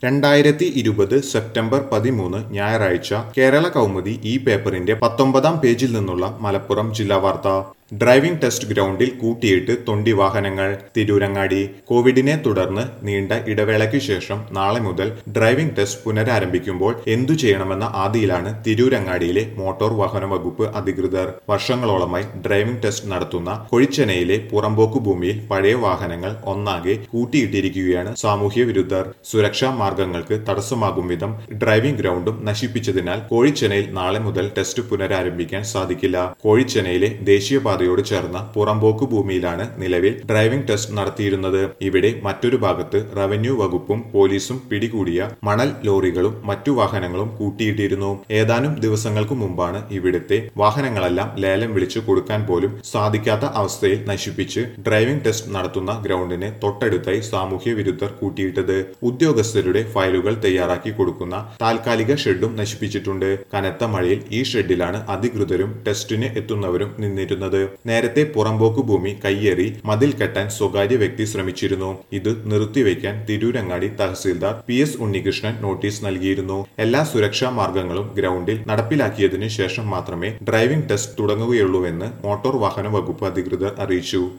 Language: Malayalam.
രണ്ടായിരത്തി ഇരുപത് സെപ്റ്റംബർ പതിമൂന്ന് ഞായറാഴ്ച കേരള കൗമുദി ഈ പേപ്പറിന്റെ പത്തൊമ്പതാം പേജിൽ നിന്നുള്ള മലപ്പുറം ജില്ലാ വാർത്ത ഡ്രൈവിംഗ് ടെസ്റ്റ് ഗ്രൗണ്ടിൽ കൂട്ടിയിട്ട് തൊണ്ടി വാഹനങ്ങൾ തിരൂരങ്ങാടി കോവിഡിനെ തുടർന്ന് നീണ്ട ഇടവേളയ്ക്ക് ശേഷം നാളെ മുതൽ ഡ്രൈവിംഗ് ടെസ്റ്റ് പുനരാരംഭിക്കുമ്പോൾ എന്തു ചെയ്യണമെന്ന ആദിയിലാണ് തിരൂരങ്ങാടിയിലെ മോട്ടോർ വാഹന വകുപ്പ് അധികൃതർ വർഷങ്ങളോളമായി ഡ്രൈവിംഗ് ടെസ്റ്റ് നടത്തുന്ന കൊഴിച്ചെനയിലെ പുറമ്പോക്ക് ഭൂമിയിൽ പഴയ വാഹനങ്ങൾ ഒന്നാകെ കൂട്ടിയിട്ടിരിക്കുകയാണ് സാമൂഹ്യ വിരുദ്ധർ സുരക്ഷാ മാർഗങ്ങൾക്ക് തടസ്സമാകും വിധം ഡ്രൈവിംഗ് ഗ്രൗണ്ടും നശിപ്പിച്ചതിനാൽ കോഴിച്ചെനയിൽ നാളെ മുതൽ ടെസ്റ്റ് പുനരാരംഭിക്കാൻ സാധിക്കില്ല കോഴിച്ചെനയിലെ ദേശീയപാതയോട് ചേർന്ന പുറമ്പോക്ക് ഭൂമിയിലാണ് നിലവിൽ ഡ്രൈവിംഗ് ടെസ്റ്റ് നടത്തിയിരുന്നത് ഇവിടെ മറ്റൊരു ഭാഗത്ത് റവന്യൂ വകുപ്പും പോലീസും പിടികൂടിയ മണൽ ലോറികളും മറ്റു വാഹനങ്ങളും കൂട്ടിയിട്ടിരുന്നു ഏതാനും ദിവസങ്ങൾക്ക് മുമ്പാണ് ഇവിടുത്തെ വാഹനങ്ങളെല്ലാം ലേലം വിളിച്ചു കൊടുക്കാൻ പോലും സാധിക്കാത്ത അവസ്ഥയിൽ നശിപ്പിച്ച് ഡ്രൈവിംഗ് ടെസ്റ്റ് നടത്തുന്ന ഗ്രൗണ്ടിന് തൊട്ടടുത്തായി സാമൂഹ്യ വിരുദ്ധർ കൂട്ടിയിട്ടത് ഉദ്യോഗസ്ഥരുടെ ഫയലുകൾ തയ്യാറാക്കി കൊടുക്കുന്ന താൽക്കാലിക ഷെഡും നശിപ്പിച്ചിട്ടുണ്ട് കനത്ത മഴയിൽ ഈ ഷെഡിലാണ് അധികൃതരും ടെസ്റ്റിന് എത്തുന്നവരും നിന്നിരുന്നത് നേരത്തെ പുറമ്പോക്ക് ഭൂമി കയ്യേറി മതിൽ കെട്ടാൻ സ്വകാര്യ വ്യക്തി ശ്രമിച്ചിരുന്നു ഇത് നിർത്തിവെക്കാൻ Tirurangadi tahsildar P S Unnikrishnan notice നൽകിയിരുന്നു എല്ലാ സുരക്ഷാ മാർഗങ്ങളും ഗ്രൗണ്ടിൽ നടപ്പിലാക്കിയതിനു ശേഷം മാത്രമേ ഡ്രൈവിംഗ് ടെസ്റ്റ് തുടങ്ങുകയുള്ളൂവെന്ന് മോട്ടോർ വാഹന വകുപ്പ് അധികൃതർ അറിയിച്ചു